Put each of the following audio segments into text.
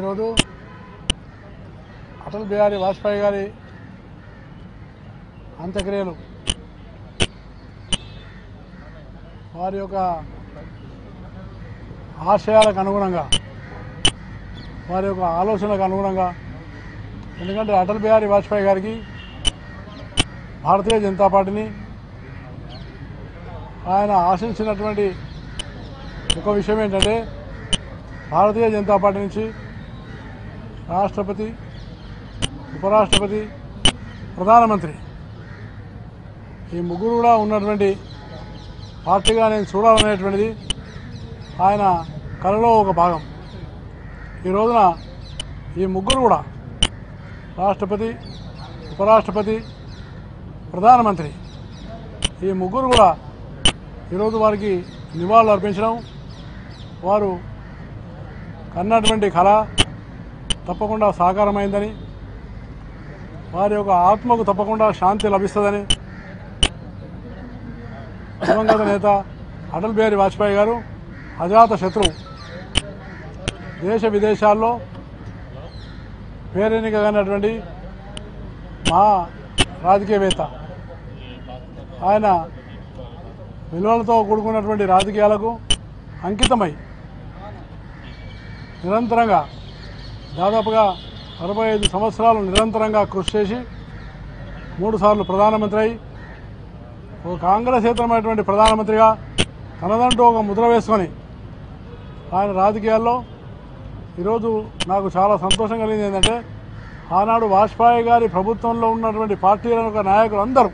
ఈరోజు అటల్ బిహారీ వాజ్పేయి గారి అంత్యక్రియలు వారి యొక్క ఆశయాలకు అనుగుణంగా వారి యొక్క ఆలోచనలకు అనుగుణంగా ఎందుకంటే అటల్ బిహారీ వాజ్పేయి గారికి భారతీయ జనతా పార్టీని ఆయన ఆశించినటువంటి ఒక విషయం ఏంటంటే భారతీయ జనతా పార్టీ నుంచి రాష్ట్రపతి ఉపరాష్ట్రపతి ప్రధానమంత్రి ఈ ముగ్గురు కూడా ఉన్నటువంటి పార్టీగా నేను చూడాలనేటువంటిది ఆయన కళలో ఒక భాగం ఈ రోజున ఈ ముగ్గురు కూడా రాష్ట్రపతి ఉపరాష్ట్రపతి ప్రధానమంత్రి ఈ ముగ్గురు కూడా ఈరోజు వారికి నివాళులు అర్పించడం వారు కన్నటువంటి కళ తప్పకుండా సాకారమైందని వారి యొక్క ఆత్మకు తప్పకుండా శాంతి లభిస్తుందని దివంగత నేత అటల్ బిహారీ వాజ్పేయి గారు అజాత శత్రువు దేశ విదేశాల్లో పేరెన్నికైనటువంటి మా రాజకీయవేత్త ఆయన విలువలతో కూడుకున్నటువంటి రాజకీయాలకు అంకితమై నిరంతరంగా దాదాపుగా అరవై ఐదు సంవత్సరాలు నిరంతరంగా కృషి చేసి మూడుసార్లు ప్రధానమంత్రి అయి ఒక కాంగ్రెసేతరమైనటువంటి ప్రధానమంత్రిగా తనదంటూ ఒక ముద్ర వేసుకొని ఆయన రాజకీయాల్లో ఈరోజు నాకు చాలా సంతోషం కలిగింది ఏంటంటే ఆనాడు వాజ్పేయి గారి ప్రభుత్వంలో ఉన్నటువంటి పార్టీల యొక్క నాయకులు అందరూ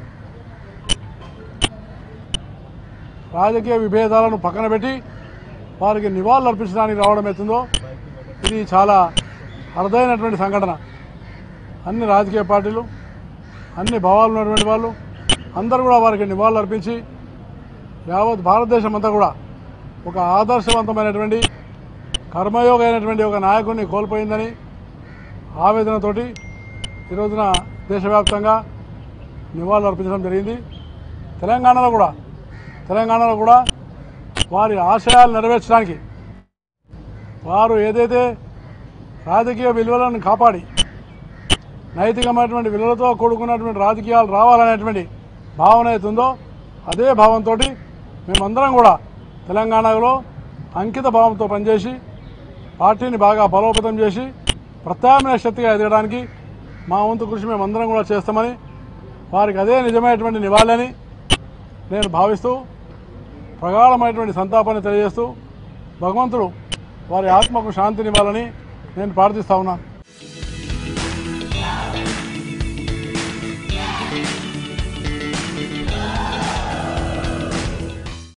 రాజకీయ విభేదాలను పక్కన పెట్టి వారికి నివాళులు అర్పించడానికి రావడం అవుతుందో ఇది చాలా అరుదైనటువంటి సంఘటన అన్ని రాజకీయ పార్టీలు అన్ని భావాలు ఉన్నటువంటి వాళ్ళు అందరూ కూడా వారికి నివాళులు అర్పించి యావత్ భారతదేశం అంతా కూడా ఒక ఆదర్శవంతమైనటువంటి కర్మయోగ అయినటువంటి ఒక నాయకుడిని కోల్పోయిందని ఆవేదనతోటి ఈ రోజున దేశవ్యాప్తంగా నివాళులు అర్పించడం జరిగింది తెలంగాణలో కూడా తెలంగాణలో కూడా వారి ఆశయాలు నెరవేర్చడానికి వారు ఏదైతే రాజకీయ విలువలను కాపాడి నైతికమైనటువంటి విలువలతో కూడుకున్నటువంటి రాజకీయాలు రావాలనేటువంటి భావన అవుతుందో అదే భావంతో మేమందరం కూడా తెలంగాణలో అంకిత భావంతో పనిచేసి పార్టీని బాగా బలోపేతం చేసి ప్రత్యామ్నాయ శక్తిగా ఎదగడానికి మా వంతు కృషి మేమందరం కూడా చేస్తామని వారికి అదే నిజమైనటువంటి నివాళని నేను భావిస్తూ ప్రగాఢమైనటువంటి సంతాపాన్ని తెలియజేస్తూ భగవంతుడు వారి ఆత్మకు శాంతినివ్వాలని నేను ప్రార్థిస్తా ఉన్నాను